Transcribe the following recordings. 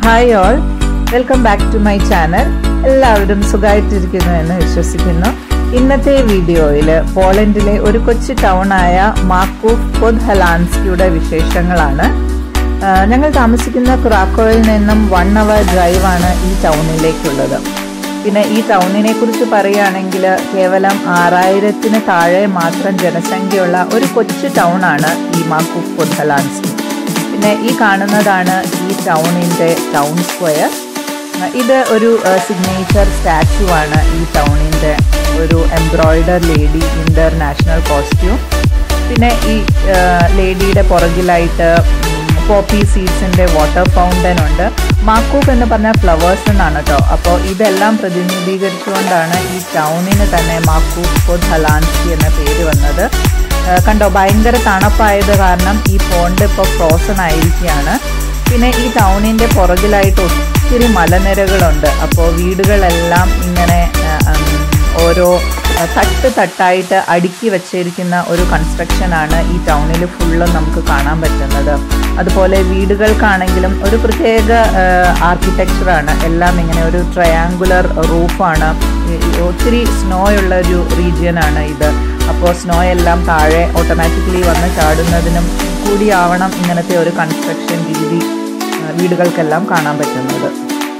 hi all welcome back to my channel എല്ലാവരും സുഖമായിട്ടിരിക്കുന്നു എന്ന് വിശ്വസിക്കുന്നു ഇന്നത്തെ വീഡിയോയിൽ പോളണ്ടിലെ ഒരു കൊച്ചു ടൗൺ ആയ മാക്കൂഫ് പൊദ്ഹലാൻസ്കിയുടെ വിശേഷങ്ങളാണ് ആ, ഞങ്ങൾ താമസിക്കുന്ന ക്രാക്കോയിൽ നിന്നും വൺ അവർ ഡ്രൈവാണ് ഈ ടൗണിലേക്കുള്ളത് പിന്നെ ഈ ടൗണിനെ കുറിച്ച് പറയുകയാണെങ്കിൽ കേവലം ആറായിരത്തിന് താഴെ മാത്രം ജനസംഖ്യയുള്ള ഒരു കൊച്ചു ടൗൺ ആണ് ഈ മാക്കൂഫ് പൊദ്ഹലാൻസ്കി പിന്നെ ഈ കാണുന്നതാണ് ഈ ടൗണിൻ്റെ ടൗൺ സ്ക്വയർ ഇത് ഒരു സിഗ്നേച്ചർ സ്റ്റാച്ചു ആണ് ഈ ടൗണിൻ്റെ ഒരു എംബ്രോയിഡർ ലേഡി ഇന്റർനാഷണൽ കോസ്റ്റ്യൂം പിന്നെ ഈ ലേഡിയുടെ പുറകിലായിട്ട് പോപ്പി സീഡ്സിൻ്റെ വാട്ടർ ഫൗണ്ടൻ ഉണ്ട് മാക്കൂഫ് എന്ന് പറഞ്ഞ ഫ്ലവേഴ്സ് എന്നാണ് കേട്ടോ അപ്പോൾ ഇതെല്ലാം പ്രതിനിധീകരിച്ചുകൊണ്ടാണ് ഈ ടൗണിന് തന്നെ മാക്കൂഫ് പൊദ് ഹലാൻസ്കി എന്ന പേര് വന്നത് ആ, കണ്ടോ ഭയങ്കര തണുപ്പായത് കാരണം ഈ പോണ്ട് ഇപ്പോൾ ഫ്രോസൺ ആയിരിക്കുകയാണ് പിന്നെ ഈ ടൗണിൻ്റെ പുറകിലായിട്ട് ഒത്തിരി മലനിരകളുണ്ട് അപ്പോൾ വീടുകളെല്ലാം ഇങ്ങനെ ആ, ഉം, ഓരോ ആ, തട്ട് തട്ടായിട്ട് അടുക്കി വച്ചിരിക്കുന്ന ഒരു കൺസ്ട്രക്ഷനാണ് ഈ ടൗണിൽ ഫുള്ളും നമുക്ക് കാണാൻ പറ്റുന്നത് അതുപോലെ വീടുകൾക്കാണെങ്കിലും ഒരു പ്രത്യേക ആർക്കിടെക്ചറാണ് എല്ലാം ഇങ്ങനെ ഒരു ട്രയാങ്കുലർ റൂഫാണ് ഒത്തിരി സ്നോ ഉള്ള ഒരു റീജിയനാണ് ഇത് അപ്പോൾ സ്നോ എല്ലാം താഴെ ഓട്ടോമാറ്റിക്കലി വന്ന് ചാടുന്നതിനും കൂടിയാവണം ഇങ്ങനത്തെ ഒരു കൺസ്ട്രക്ഷൻ രീതി ആ, വീടുകൾക്കെല്ലാം കാണാൻ പറ്റുന്നത്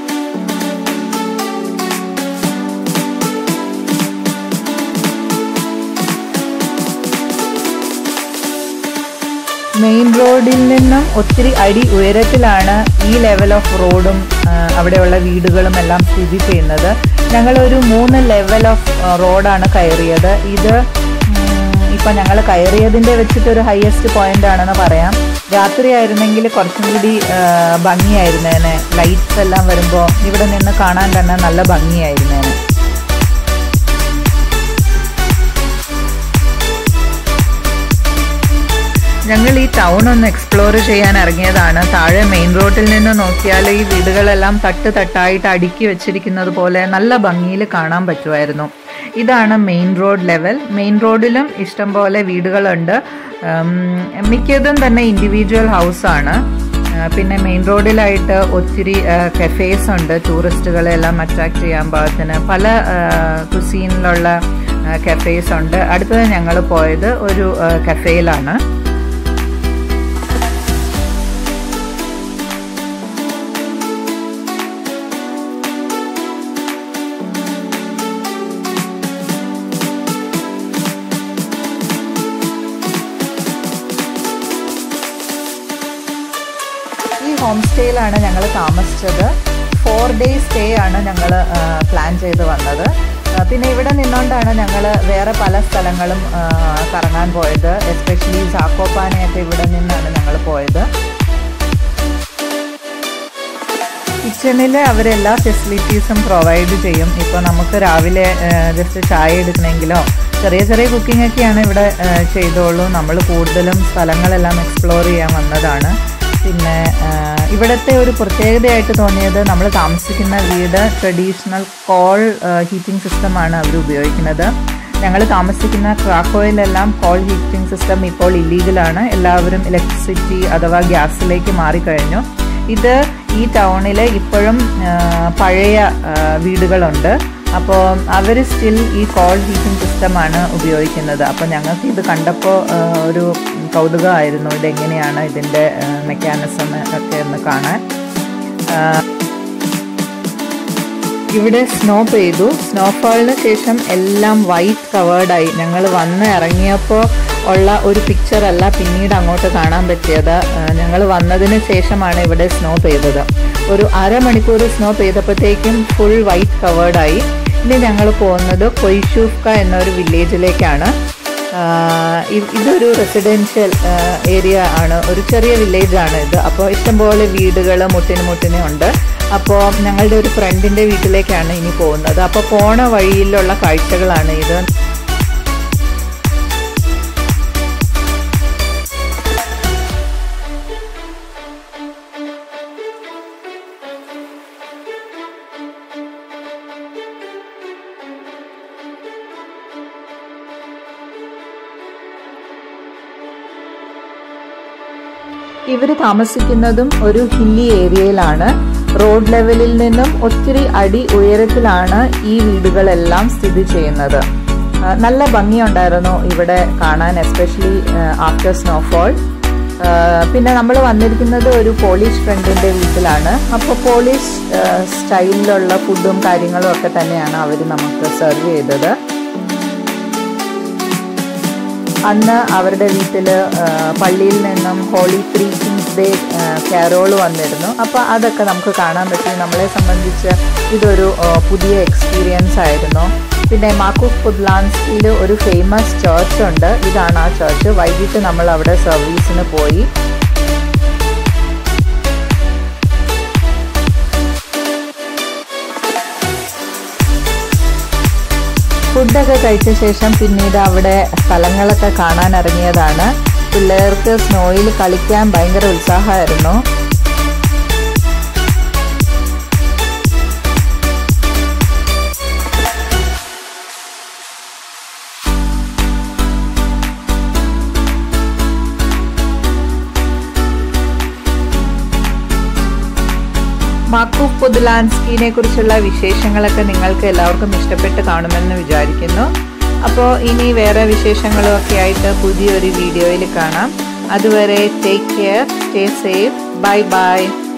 മെയിൻ റോഡിൽ നിന്നും ഒത്തിരി അടി ഉയരത്തിലാണ് ഈ ലെവൽ ഓഫ് റോഡും ആ, അവിടെയുള്ള വീടുകളും എല്ലാം സ്ഥിതി ചെയ്യുന്നത് ഞങ്ങളൊരു മൂന്ന് ലെവൽ ഓഫ് റോഡാണ് കയറിയത് ഇത് ഇപ്പം ഞങ്ങൾ കയറിയതിൻ്റെ വെച്ചിട്ടൊരു ഹയസ്റ്റ് പോയിന്റ് ആണെന്ന് പറയാം രാത്രി ആയിരുന്നെങ്കിൽ കുറച്ചും കൂടി ആ, ഭംഗിയായിരുന്നേനെ ലൈറ്റ്സ് എല്ലാം വരുമ്പോൾ ഇവിടെ നിന്ന് കാണാൻ തന്നെ നല്ല ഭംഗിയായിരുന്നേനെ ഞങ്ങൾ ഈ ടൗൺ ഒന്ന് എക്സ്പ്ലോർ ചെയ്യാൻ ഇറങ്ങിയതാണ് താഴെ മെയിൻ റോഡിൽ നിന്ന് നോക്കിയാൽ ഈ വീടുകളെല്ലാം തട്ട് തട്ടായിട്ട് അടുക്കി വെച്ചിരിക്കുന്നത് പോലെ നല്ല ഭംഗിയിൽ കാണാൻ പറ്റുമായിരുന്നു ഇതാണ് മെയിൻ റോഡ് ലെവൽ മെയിൻ റോഡിലും ഇഷ്ടം പോലെ വീടുകളുണ്ട് ഉം, മിക്കതും തന്നെ ഇൻഡിവിജ്വൽ ഹൗസാണ് പിന്നെ മെയിൻ റോഡിലായിട്ട് ഒത്തിരി കഫേസ് ഉണ്ട് ടൂറിസ്റ്റുകളെ എല്ലാം അട്രാക്ട് ചെയ്യാൻ പാകത്തിന് പല കുസീനിലുള്ള കഫേസ് ഉണ്ട് അടുത്തത് ഞങ്ങൾ പോയത് ഒരു കഫേയിലാണ് ഈ ഹോം സ്റ്റേയിലാണ് ഞങ്ങൾ താമസിച്ചത് ഫോർ ഡേയ്സ് സ്റ്റേ ആണ് ഞങ്ങൾ പ്ലാൻ ചെയ്ത് വന്നത് ആ, പിന്നെ ഇവിടെ നിന്നുകൊണ്ടാണ് ഞങ്ങൾ വേറെ പല സ്ഥലങ്ങളും ആ, കറങ്ങാൻ പോയത് എസ്പെഷ്യലി സാക്കോപ്പാനയൊക്കെ ഇവിടെ നിന്നാണ് ഞങ്ങൾ പോയത് കിച്ചണിൽ അവരെല്ലാ ഫെസിലിറ്റീസും പ്രൊവൈഡ് ചെയ്യും ഇപ്പോൾ നമുക്ക് രാവിലെ ജസ്റ്റ് ചായ എടുക്കണമെങ്കിലോ ചെറിയ ചെറിയ കുക്കിംഗ് ഒക്കെയാണ് ഇവിടെ ആ, ചെയ്തോളൂ നമ്മൾ കൂടുതലും സ്ഥലങ്ങളെല്ലാം എക്സ്പ്ലോർ ചെയ്യാൻ വന്നതാണ് പിന്നെ ആ, ഇവിടുത്തെ ഒരു പ്രത്യേകതയായിട്ട് തോന്നിയത് നമ്മൾ താമസിക്കുന്ന വീട് ട്രഡീഷണൽ കോൾ ഹീറ്റിംഗ് സിസ്റ്റമാണ് അവർ ഉപയോഗിക്കുന്നത് ഞങ്ങൾ താമസിക്കുന്ന ക്രാക്കോയിലെല്ലാം കോൾ ഹീറ്റിംഗ് സിസ്റ്റം ഇപ്പോൾ ഇല്ലീഗലാണ് എല്ലാവരും ഇലക്ട്രിസിറ്റി അഥവാ ഗ്യാസിലേക്ക് മാറിക്കഴിഞ്ഞു ഇത് ഈ ടൗണിൽ ഇപ്പോഴും ആ, പഴയ ആ, വീടുകളുണ്ട് അപ്പോൾ അവർ സ്റ്റിൽ ഈ കോൾ ഹീറ്റിംഗ് സിസ്റ്റമാണ് ഉപയോഗിക്കുന്നത് അപ്പോൾ ഞങ്ങൾക്ക് ഇത് കണ്ടപ്പോൾ ആ, ഒരു കൗതുകമായിരുന്നു ഇതെങ്ങനെയാണ് ഇതിൻ്റെ മെക്കാനിസം ഒക്കെ ഒന്ന് കാണാൻ ആ, ഇവിടെ സ്നോ പെയ്തു സ്നോഫാളിന് ശേഷം എല്ലാം വൈറ്റ് കവേർഡായി ഞങ്ങൾ വന്ന് ഇറങ്ങിയപ്പോൾ ഉള്ള ഒരു പിക്ചർ അല്ല പിന്നീട് അങ്ങോട്ട് കാണാൻ പറ്റിയത് ഞങ്ങൾ വന്നതിന് ശേഷമാണ് ഇവിടെ സ്നോ പെയ്തത് ഒരു അരമണിക്കൂർ സ്നോ പെയ്തപ്പോഴത്തേക്കും ഫുൾ വൈറ്റ് കവേർഡായി ഇനി ഞങ്ങൾ പോകുന്നത് കൊയ്ഷൂഫ്ക എന്നൊരു വില്ലേജിലേക്കാണ് ആഹ് ഇ- ഇതൊരു റെസിഡൻഷ്യൽ ഏരിയ ആണ് ഒരു ചെറിയ വില്ലേജ് ആണ് ഇത് അപ്പോൾ ഇഷ്ടംപോലെ വീടുകൾ മുട്ടിന് മുട്ടിന് ഉണ്ട് അപ്പോൾ ഞങ്ങളുടെ ഒരു ഫ്രണ്ടിൻ്റെ വീട്ടിലേക്കാണ് ഇനി പോകുന്നത് അപ്പോൾ പോണ വഴിയിലുള്ള കാഴ്ചകളാണ് ഇത് ഇവർ താമസിക്കുന്നതും ഒരു ഹില്ലി ഏരിയയിലാണ് റോഡ് ലെവലിൽ നിന്നും ഒത്തിരി അടി ഉയരത്തിലാണ് ഈ വീടുകളെല്ലാം സ്ഥിതി ചെയ്യുന്നത് നല്ല ഭംഗിയുണ്ടായിരുന്നു ഇവിടെ കാണാൻ എസ്പെഷ്യലി ആഫ്റ്റർ സ്നോഫോൾ പിന്നെ നമ്മൾ വന്നിരിക്കുന്നത് ഒരു പോളിഷ് ഫ്രണ്ടിൻ്റെ വീട്ടിലാണ് അപ്പോൾ പോളിഷ് സ്റ്റൈലിലുള്ള ഫുഡും കാര്യങ്ങളും ഒക്കെ തന്നെയാണ് അവർ നമുക്ക് സെർവ് ചെയ്തത് അന്ന് അവരുടെ വീട്ടിൽ പള്ളിയിൽ നിന്നും holy three kings day carol വന്നിരുന്നു അപ്പോൾ അതൊക്കെ നമുക്ക് കാണാൻ പറ്റി നമ്മളെ സംബന്ധിച്ച് ഇതൊരു പുതിയ എക്സ്പീരിയൻസ് ആയിരുന്നു പിന്നെ മാക്കൂഫ് പുദ്ലാൻസിൽ ഒരു ഫേമസ് ചേർച്ച് ഉണ്ട് ഇതാണ് ആ ചേർച്ച് വൈകിട്ട് നമ്മൾ അവിടെ സർവീസിന് പോയി ഫുഡൊക്കെ കഴിച്ച ശേഷം പിന്നീട് അവിടെ സ്ഥലങ്ങളൊക്കെ കാണാൻ ഇറങ്ങിയതാണ് പിള്ളേർക്ക് സ്നോയിൽ കളിക്കാൻ ഭയങ്കര ഉത്സാഹമായിരുന്നു മാക്കൂഫ് പൊതുലാൻസ്കിനെ കുറിച്ചുള്ള വിശേഷങ്ങളൊക്കെ നിങ്ങൾക്ക് എല്ലാവർക്കും ഇഷ്ടപ്പെട്ട് കാണുമെന്ന് വിചാരിക്കുന്നു അപ്പോൾ ഇനി വേറെ വിശേഷങ്ങളും ഒക്കെ ആയിട്ട് പുതിയൊരു വീഡിയോയിൽ കാണാം അതുവരെ take care stay safe bye by